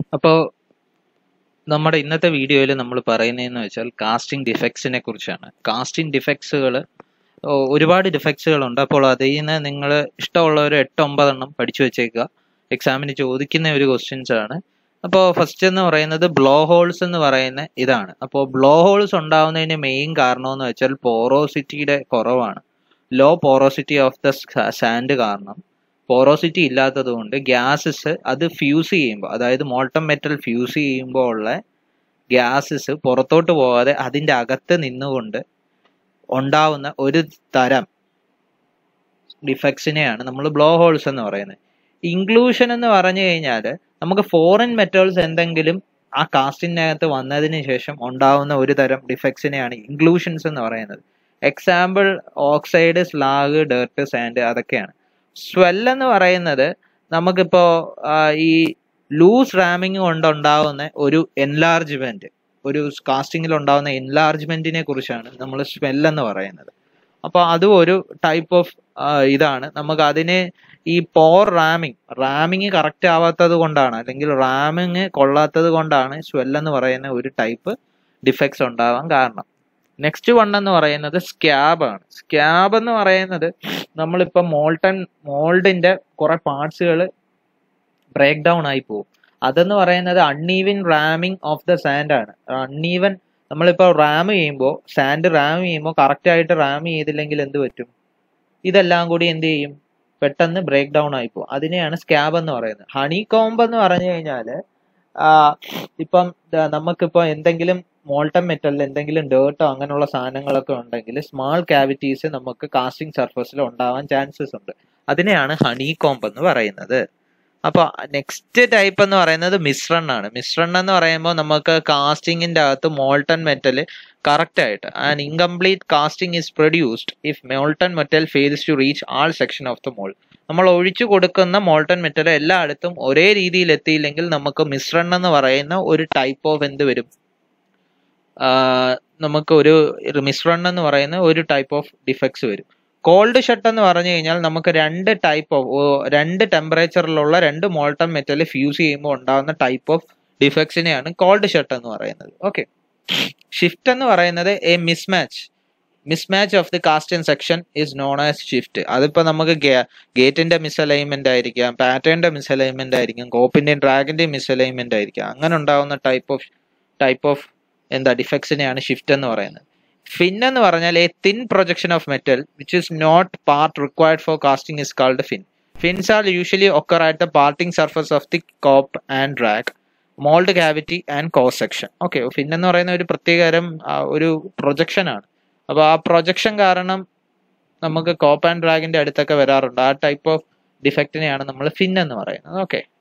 അപ്പോൾ നമ്മുടെ ഇന്നത്തെ വീഡിയോയിൽ നമ്മൾ പറയുന്നതെന്ന് വെച്ചാൽ കാസ്റ്റിംഗ് ഡിഫക്ട്സിനെ കുറിച്ചാണ് കാസ്റ്റിംഗ് ഡിഫക്ട്സുകൾ ഒരുപാട് ഡിഫക്ട്സുകളുണ്ട് അപ്പോൾ അതിൽ നിന്ന് നിങ്ങൾ ഇഷ്ടമുള്ള ഒരു എട്ട് ഒമ്പതെണ്ണം പഠിച്ചു വെച്ചേക്കുക എക്സാമിന് ചോദിക്കുന്ന ഒരു ക്വസ്റ്റ്യൻസ് ആണ് അപ്പോൾ ഫസ്റ്റ് എന്ന് പറയുന്നത് ബ്ലോ ഹോൾസ് എന്ന് പറയുന്ന ഇതാണ് അപ്പോൾ ബ്ലോ ഹോൾസ് ഉണ്ടാവുന്നതിന് മെയിൻ കാരണം എന്ന് വെച്ചാൽ പോറോസിറ്റിയുടെ കുറവാണ് low porosity of the sand കാരണം പോറോസിറ്റി ഇല്ലാത്തത് കൊണ്ട് ഗ്യാസസ് അത് ഫ്യൂസ് ചെയ്യുമ്പോൾ അതായത് മോൾട്ടം മെറ്റൽ ഫ്യൂസ് ചെയ്യുമ്പോൾ ഉള്ള ഗ്യാസസ് പുറത്തോട്ട് പോകാതെ അതിൻ്റെ അകത്ത് നിന്നുകൊണ്ട് ഉണ്ടാവുന്ന ഒരു തരം ഡിഫക്ട്സിനെയാണ് നമ്മൾ ബ്ലോ ഹോൾസ് എന്ന് പറയുന്നത് ഇൻക്ലൂഷൻ എന്ന് പറഞ്ഞു കഴിഞ്ഞാൽ നമുക്ക് ഫോറിൻ മെറ്റൽസ് എന്തെങ്കിലും ആ കാസ്റ്റിനകത്ത് വന്നതിന് ശേഷം ഉണ്ടാവുന്ന ഒരു തരം ഡിഫക്ട്സിനെയാണ് ഇൻക്ലൂഷൻസ് എന്ന് പറയുന്നത് example oxide slag dirt sand അതൊക്കെയാണ് സ്വെൽ എന്ന് പറയുന്നത് നമുക്കിപ്പോ ഈ ലൂസ് റാമിങ് കൊണ്ടുണ്ടാവുന്ന ഒരു എൻലാർജ്മെന്റ് ഒരു കാസ്റ്റിങ്ങിൽ ഉണ്ടാവുന്ന എൻലാർജ്മെന്റിനെ കുറിച്ചാണ് നമ്മൾ സ്വെൽ എന്ന് പറയുന്നത് അപ്പോൾ അതും ഒരു ടൈപ്പ് ഓഫ് ഇതാണ് നമുക്ക് അതിന് ഈ പോർ റാമിങ് റാമിങ് കറക്റ്റ് ആവാത്തത് കൊണ്ടാണ് അല്ലെങ്കിൽ റാമിങ് കൊള്ളാത്തത് കൊണ്ടാണ് സ്വെൽ എന്ന് പറയുന്ന ഒരു ടൈപ്പ് ഡിഫക്ട്സ് ഉണ്ടാവാൻ കാരണം നെക്സ്റ്റ് വൺ എന്ന് പറയുന്നത് സ്ക്യാബ് ആണ് സ്ക്യാബ് എന്ന് പറയുന്നത് നമ്മളിപ്പോൾ മോൾട്ടൺ മോൾഡിന്റെ കുറെ പാർട്സുകൾ ബ്രേക്ക് ഡൗൺ ആയി പോകും അതെന്ന് പറയുന്നത് uneven ramming of the sand ആണ് അൺഈവൻ നമ്മളിപ്പോൾ റാം ചെയ്യുമ്പോൾ സാൻഡ് റാം ചെയ്യുമ്പോൾ കറക്റ്റ് ആയിട്ട് റാം ചെയ്തില്ലെങ്കിൽ എന്ത് പറ്റും ഇതെല്ലാം കൂടി എന്ത് ചെയ്യും പെട്ടെന്ന് ബ്രേക്ക് ഡൗൺ ആയി പോകും അതിനെയാണ് സ്കാബ് എന്ന് പറയുന്നത് ഹണി കോംബ് എന്ന് പറഞ്ഞു കഴിഞ്ഞാൽ ഇപ്പം നമുക്കിപ്പോൾ എന്തെങ്കിലും മോൾട്ടം മെറ്റലിൽ എന്തെങ്കിലും ഡേർട്ടോ അങ്ങനെയുള്ള സാധനങ്ങളൊക്കെ ഉണ്ടെങ്കിൽ സ്മാൾ കാവിറ്റീസ് നമുക്ക് കാസ്റ്റിംഗ് സർഫസിൽ ഉണ്ടാവാൻ ചാൻസസ് ഉണ്ട് അതിനെയാണ് ഹണി കോംബ് എന്ന് പറയുന്നത് അപ്പോൾ നെക്സ്റ്റ് ടൈപ്പ് എന്ന് പറയുന്നത് മിശ്രൺ ആണ് മിശ്രൺ എന്ന് പറയുമ്പോൾ നമുക്ക് കാസ്റ്റിങ്ങിന്റെ അകത്ത് മോൾട്ടൺ മെറ്റൽ കറക്റ്റ് ആയിട്ട് and incomplete casting is produced if molten metal fails to reach all section of the mould നമ്മൾ ഒഴിച്ചു കൊടുക്കുന്ന മോൾട്ടൺ മെറ്റൽ എല്ലായിടത്തും ഒരേ രീതിയിൽ എത്തിയില്ലെങ്കിൽ നമുക്ക് മിശ്രൺ എന്ന് പറയുന്ന ഒരു ടൈപ്പ് ഓഫ് എന്ത് വരും നമുക്ക് ഒരു മിശ്രൺ എന്ന് പറയുന്ന ഒരു ടൈപ്പ് ഓഫ് ഡിഫക്ട്സ് വരും കോൾഡ് ഷട്ട് എന്ന് പറഞ്ഞു കഴിഞ്ഞാൽ നമുക്ക് രണ്ട് ടൈപ്പ് ഓഫ് രണ്ട് ടെമ്പറേച്ചറിലുള്ള രണ്ട് മോൾട്ടൺ മെറ്റൽ ഫ്യൂസ് ചെയ്യുമ്പോൾ ഉണ്ടാകുന്ന ടൈപ്പ് ഓഫ് ഡിഫക്ട്സിനെയാണ് കോൾഡ് ഷട്ട് എന്ന് പറയുന്നത് ഓക്കെ ഷിഫ്റ്റ് എന്ന് പറയുന്നത് a mismatch mismatch of the casting section is known as shift അതിപ്പോൾ നമുക്ക് ഗേറ്റിന്റെ മിസ്അലൈൻമെന്റ് ആയിരിക്കാം പാറ്റേണിന്റെ മിസ്അലൈൻമെന്റ് ആയിരിക്കും കോപ്പിന്റെയും ഡ്രാഗിന്റെയും മിസ്അലൈൻമെന്റ് ആയിരിക്കാം അങ്ങനെ ഉണ്ടാകുന്ന ടൈപ്പ് ഓഫ് ടൈപ്പ് ഓഫ് എന്താ ഡിഫക്ട്സിനെയാണ് ഷിഫ്റ്റ് എന്ന് പറയുന്നത് ഫിൻ എന്ന് പറഞ്ഞാൽ a thin projection of metal which is not part required for casting is called fin fins are usually occur at the parting surface of the cope and drag mould cavity and cause section okay fin എന്ന് പറയുന്ന ഒരു പ്രത്യേകതരം ഒരു projection ആണ് അപ്പോൾ ആ projection കാരണം നമുക്ക് കോപ്പ് ആൻഡ് ഡ്രാഗിന്റെ അടുത്തൊക്കെ വരാറുണ്ട് ആ ടൈപ്പ് ഓഫ് ഡിഫക്റ്റിനെയാണ് നമ്മൾ ഫിൻ എന്ന് പറയുന്നത് ഓക്കെ